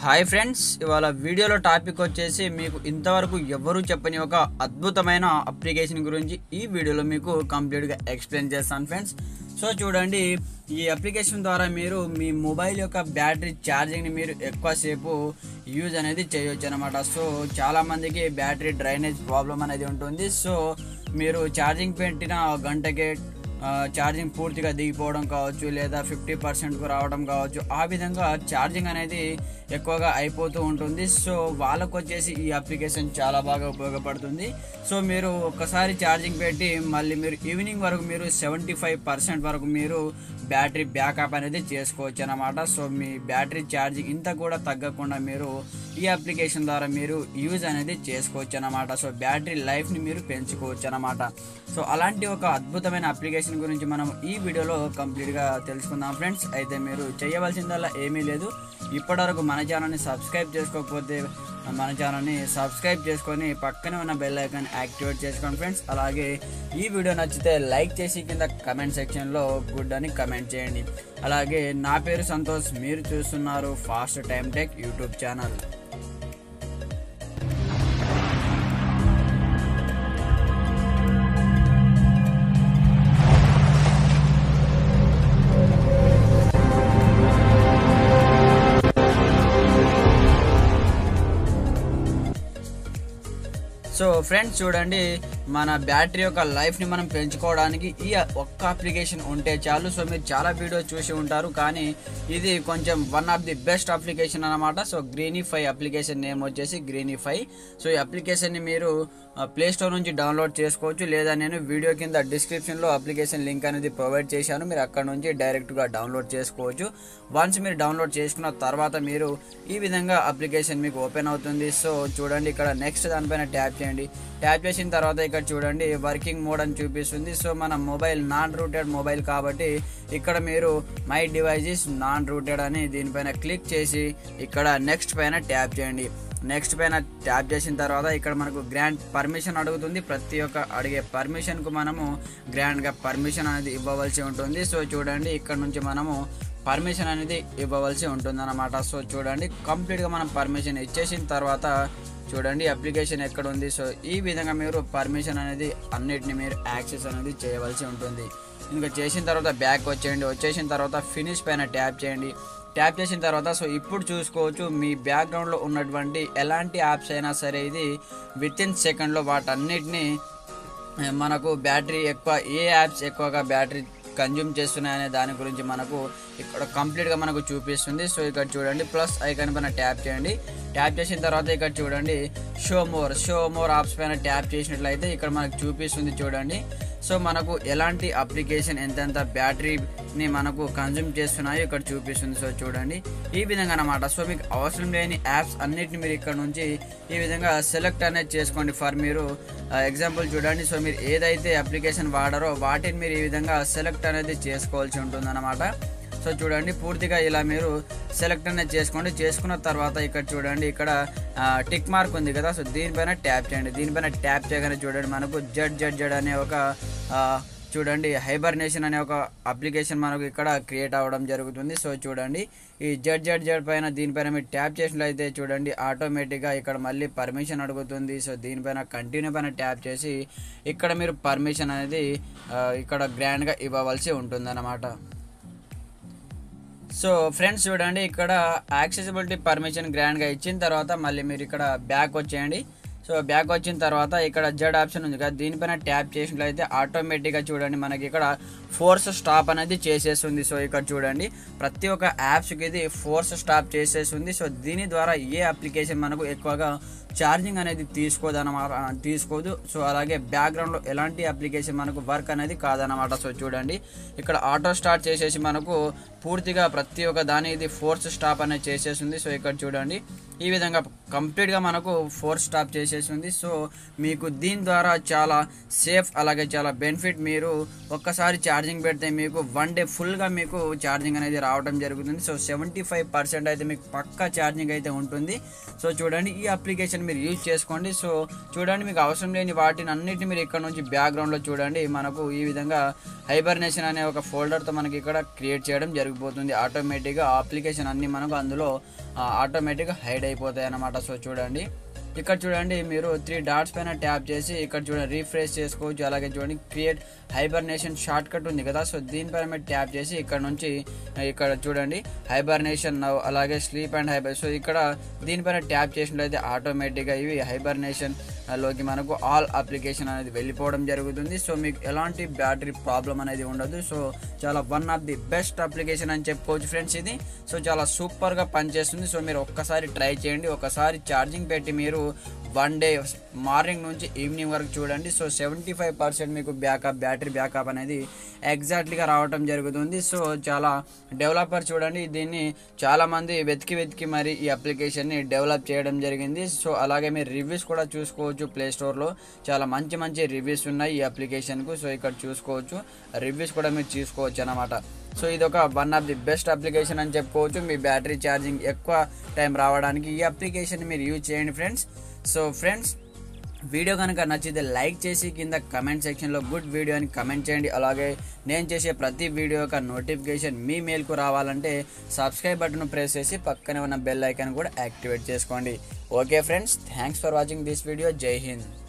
hi friends ఇవాళ వీడియోలో topic వచ్చేసి మీకు ఇంతవరకు ఎవరు చెప్పని ఒక అద్భుతమైన అప్లికేషన్ గురించి ఈ వీడియోలో మీకు కంప్లీట్గా ఎక్స్ప్లెయిన్ చేస్తాను ఫ్రెండ్స్ సో చూడండి ఈ అప్లికేషన్ ద్వారా మీరు మీ మొబైల్ యొక్క బ్యాటరీ ఛార్జింగ్ని మీరు ఎక్కువసేపు యూజ్ అనేది చేయొచ్చు అనమాట సో చాలామందికి బ్యాటరీ డ్రైనేజ్ ప్రాబ్లం అనేది ఉంటుంది సో మీరు ఛార్జింగ్ పెట్టిన గంటకే ఛార్జింగ్ పూర్తిగా దిగిపోవడం కావచ్చు లేదా ఫిఫ్టీ పర్సెంట్కు రావడం కావచ్చు ఆ విధంగా ఛార్జింగ్ అనేది ఎక్కువగా అయిపోతూ ఉంటుంది సో వాళ్ళకు వచ్చేసి ఈ అప్లికేషన్ చాలా బాగా ఉపయోగపడుతుంది సో మీరు ఒక్కసారి ఛార్జింగ్ పెట్టి మళ్ళీ మీరు ఈవినింగ్ వరకు మీరు సెవెంటీ ఫైవ్ పర్సెంట్ వరకు మీరు బ్యాటరీ బ్యాకప్ అనేది చేసుకోవచ్చు అనమాట సో మీ బ్యాటరీ ఛార్జింగ్ ఇంత కూడా తగ్గకుండా మీరు ఈ అప్లికేషన్ ద్వారా మీరు యూజ్ అనేది చేసుకోవచ్చు అనమాట సో బ్యాటరీ లైఫ్ని మీరు పెంచుకోవచ్చు అనమాట సో అలాంటి ఒక అద్భుతమైన అప్లికేషన్ గురించి మనం ఈ వీడియోలో కంప్లీట్గా తెలుసుకుందాం ఫ్రెండ్స్ అయితే మీరు చేయవలసిందల్లా ఏమీ లేదు ఇప్పటివరకు మన ఛానల్ని సబ్స్క్రైబ్ చేసుకోకపోతే మన ఛానల్ని సబ్స్క్రైబ్ చేసుకొని పక్కనే ఉన్న బెల్ ఐకాన్ యాక్టివేట్ చేసుకోండి ఫ్రెండ్స్ అలాగే ఈ వీడియో నచ్చితే లైక్ చేసి కింద కమెంట్ సెక్షన్లో గుడ్ అని కమెంట్ చేయండి అలాగే నా పేరు సంతోష్ మీరు చూస్తున్నారు fast time tech YouTube channel so friends చూడండి మన బ్యాటరీ యొక్క లైఫ్ని మనం పెంచుకోవడానికి ఈ ఒక్క అప్లికేషన్ ఉంటే చాలు సో మీరు చాలా వీడియోస్ చూసి ఉంటారు కానీ ఇది కొంచెం one of the best application అనమాట సో గ్రీనిఫై అప్లికేషన్ నేమ్ వచ్చేసి గ్రీనిఫై సో ఈ అప్లికేషన్ని మీరు ప్లే స్టోర్ నుంచి డౌన్లోడ్ చేసుకోవచ్చు లేదా నేను వీడియో కింద డిస్క్రిప్షన్లో అప్లికేషన్ లింక్ అనేది ప్రొవైడ్ చేశాను మీరు అక్కడ నుంచి డైరెక్ట్గా డౌన్లోడ్ చేసుకోవచ్చు వన్స్ మీరు డౌన్లోడ్ చేసుకున్న తర్వాత మీరు ఈ విధంగా అప్లికేషన్ మీకు ఓపెన్ అవుతుంది సో చూడండి ఇక్కడ నెక్స్ట్ దానిపైన ట్యాప్ చేయండి ట్యాప్ చేసిన తర్వాత ఇక్కడ చూడండి వర్కింగ్ మోడ్ అని చూపిస్తుంది సో మన మొబైల్ నాన్ రూటెడ్ మొబైల్ కాబట్టి ఇక్కడ మీరు మై డివైజెస్ నాన్ రూటెడ్ అని దీనిపైన క్లిక్ చేసి ఇక్కడ నెక్స్ట్ పైన ట్యాప్ చేయండి నెక్స్ట్ పైన ట్యాప్ చేసిన తర్వాత ఇక్కడ మనకు గ్రాండ్ పర్మిషన్ అడుగుతుంది ప్రతి ఒక్క అడిగే పర్మిషన్కు మనము గ్రాండ్గా పర్మిషన్ అనేది ఇవ్వవలసి ఉంటుంది సో చూడండి ఇక్కడ నుంచి మనము పర్మిషన్ అనేది ఇవ్వవలసి ఉంటుంది అనమాట సో చూడండి కంప్లీట్గా మనం పర్మిషన్ ఇచ్చేసిన తర్వాత చూడండి అప్లికేషన్ ఎక్కడ ఉంది సో ఈ విధంగా మీరు పర్మిషన్ అనేది అన్నిటిని మీరు యాక్సెస్ అనేది చేయవలసి ఉంటుంది ఇంకా చేసిన తర్వాత బ్యాక్ వచ్చేయండి వచ్చేసిన తర్వాత ఫినిష్ పైన ట్యాప్ చేయండి ట్యాప్ చేసిన తర్వాత సో ఇప్పుడు చూసుకోవచ్చు మీ బ్యాక్గ్రౌండ్లో ఉన్నటువంటి ఎలాంటి యాప్స్ అయినా సరే ఇది విత్ ఇన్ సెకండ్లో వాటన్నిటిని మనకు బ్యాటరీ ఎక్కువ ఏ యాప్స్ ఎక్కువగా బ్యాటరీ కన్జ్యూమ్ చేస్తున్నాయనే దాని గురించి మనకు ఇక్కడ కంప్లీట్గా మనకు చూపిస్తుంది సో ఇక్కడ చూడండి ప్లస్ ఐకాన్ పైన ట్యాప్ చేయండి ట్యాప్ చేసిన తర్వాత ఇక్కడ చూడండి show more show more apps పైన ట్యాప్ చేసినట్లయితే ఇక్కడ మనకు చూపిస్తుంది చూడండి సో మనకు ఎలాంటి అప్లికేషన్ ఎంతెంత బ్యాటరీని మనకు కన్జ్యూమ్ చేస్తున్నాయో ఇక్కడ చూపిస్తుంది సో చూడండి ఈ విధంగా అనమాట సో మీకు అవసరం లేని యాప్స్ అన్నిటిని మీరు ఇక్కడ నుంచి ఈ విధంగా సెలెక్ట్ అనేది చేసుకోండి ఫర్ మీరు ఎగ్జాంపుల్ చూడండి సో మీరు ఏదైతే అప్లికేషన్ వాడారో వాటిని మీరు ఈ విధంగా సెలెక్ట్ అనేది చేసుకోవాల్సి ఉంటుందన్నమాట సో చూడండి పూర్తిగా ఇలా మీరు సెలెక్ట్ అనేది చేసుకోండి చేసుకున్న తర్వాత ఇక్కడ చూడండి ఇక్కడ టిక్ మార్క్ ఉంది కదా సో దీనిపైన ట్యాప్ చేయండి దీనిపైన ట్యాప్ చేయగానే చూడండి మనకు జడ్ జడ్ జడ్ అనే ఒక చూడండి హైబర్నేషన్ అనే ఒక అప్లికేషన్ మనకు ఇక్కడ క్రియేట్ అవ్వడం జరుగుతుంది సో చూడండి ఈ జడ్ జడ్ జడ్ పైన దీనిపైన మీరు ట్యాప్ చేసినట్లయితే చూడండి ఆటోమేటిక్గా ఇక్కడ మళ్ళీ పర్మిషన్ అడుగుతుంది సో దీనిపైన కంటిన్యూ పైన ట్యాప్ చేసి ఇక్కడ మీరు పర్మిషన్ అనేది ఇక్కడ గ్రాండ్గా ఇవ్వవలసి ఉంటుందన్నమాట సో ఫ్రెండ్స్ చూడండి ఇక్కడ యాక్సెసిబిలిటీ పర్మిషన్ గ్రాండ్గా ఇచ్చిన తర్వాత మళ్ళీ మీరు ఇక్కడ బ్యాక్ వచ్చేయండి సో బ్యాక్ వచ్చిన తర్వాత ఇక్కడ జడ్ ఆప్షన్ ఉంది కదా దీనిపైన ట్యాప్ చేసినట్లయితే ఆటోమేటిక్గా చూడండి మనకి ఇక్కడ ఫోర్స్ స్టాప్ అనేది చేసేస్తుంది సో ఇక్కడ చూడండి ప్రతి ఒక్క యాప్స్కి ఇది ఫోర్స్ స్టాప్ చేసేస్తుంది సో దీని ద్వారా ఏ అప్లికేషన్ మనకు ఎక్కువగా ఛార్జింగ్ అనేది తీసుకోదు అనమాట తీసుకోదు సో అలాగే బ్యాక్గ్రౌండ్లో ఎలాంటి అప్లికేషన్ మనకు వర్క్ అనేది కాదనమాట సో చూడండి ఇక్కడ ఆటో స్టార్ట్ చేసేసి మనకు పూర్తిగా ప్రతి ఒక్క దాని ఇది ఫోర్స్ స్టాప్ అనేది చేసేసింది సో ఇక్కడ చూడండి ఈ విధంగా కంప్లీట్గా మనకు ఫోర్స్ స్టాప్ చేసేసింది సో మీకు దీని ద్వారా చాలా సేఫ్ అలాగే చాలా బెనిఫిట్ మీరు ఒక్కసారి ఛార్జ్ ఛార్జింగ్ పెడితే మీకు వన్ డే ఫుల్గా మీకు ఛార్జింగ్ అనేది రావడం జరుగుతుంది సో సెవెంటీ ఫైవ్ పర్సెంట్ అయితే మీకు పక్కా ఛార్జింగ్ అయితే ఉంటుంది సో చూడండి ఈ అప్లికేషన్ మీరు యూజ్ చేసుకోండి సో చూడండి మీకు అవసరం లేని వాటిని అన్నిటిని మీరు ఇక్కడ నుంచి బ్యాక్గ్రౌండ్లో చూడండి మనకు ఈ విధంగా హైబర్నేషన్ అనే ఒక ఫోల్డర్తో మనకి ఇక్కడ క్రియేట్ చేయడం జరిగిపోతుంది ఆటోమేటిక్గా ఆ అప్లికేషన్ అన్ని మనకు అందులో ఆటోమేటిక్గా హైడ్ అయిపోతాయి అన్నమాట సో చూడండి ఇక్కడ చూడండి మీరు త్రీ డాట్స్ పైన ట్యాప్ చేసి ఇక్కడ చూడండి రీఫ్రెష్ చేసుకోవచ్చు అలాగే చూడండి క్రియేట్ హైబర్నేషన్ షార్ట్ కట్ ఉంది కదా సో దీనిపైన మీరు ట్యాప్ చేసి ఇక్కడ నుంచి ఇక్కడ చూడండి హైబర్నేషన్ అలాగే స్లీప్ అండ్ హైబర్ సో ఇక్కడ దీనిపైన ట్యాప్ చేసినట్లయితే ఆటోమేటిక్గా ఇవి హైబర్నేషన్ లోకి మనకు ఆల్ అప్లికేషన్ అనేది వెళ్ళిపోవడం జరుగుతుంది సో మీకు ఎలాంటి బ్యాటరీ ప్రాబ్లం అనేది ఉండదు సో చాలా one of the best application అని చెప్పుకోవచ్చు ఫ్రెండ్స్ ఇది సో చాలా సూపర్గా పనిచేస్తుంది సో మీరు ఒక్కసారి ట్రై చేయండి ఒకసారి ఛార్జింగ్ పెట్టి మీరు వన్ డే మార్నింగ్ నుంచి ఈవినింగ్ వరకు చూడండి సో సెవెంటీ ఫైవ్ పర్సెంట్ మీకు బ్యాకప్ బ్యాటరీ బ్యాకప్ అనేది ఎగ్జాక్ట్లీగా రావడం జరుగుతుంది సో చాలా డెవలపర్ చూడండి దీన్ని చాలామంది వెతికి వెతికి మరి ఈ అప్లికేషన్ని డెవలప్ చేయడం జరిగింది సో అలాగే మీరు రివ్యూస్ కూడా చూసుకోవచ్చు ప్లే స్టోర్లో చాలా మంచి మంచి రివ్యూస్ ఉన్నాయి ఈ అప్లికేషన్కు సో ఇక్కడ చూసుకోవచ్చు రివ్యూస్ కూడా మీరు చూసుకోవచ్చు అనమాట సో ఇది ఒక one of the best application అని చెప్పుకోవచ్చు మీ బ్యాటరీ ఛార్జింగ్ ఎక్కువ టైం రావడానికి ఈ అప్లికేషన్ మీరు యూజ్ చేయండి ఫ్రెండ్స్ సో ఫ్రెండ్స్ వీడియో కనుక నచ్చితే లైక్ చేసి కింద కమెంట్ సెక్షన్లో గుడ్ వీడియో అని కమెంట్ చేయండి అలాగే నేను చేసే ప్రతి వీడియో యొక్క నోటిఫికేషన్ మీ మెయిల్కు రావాలంటే సబ్స్క్రైబ్ బటన్ ప్రెస్ చేసి పక్కనే ఉన్న బెల్ ఐకాన్ కూడా యాక్టివేట్ చేసుకోండి okay friends thanks for watching this video జై హింద్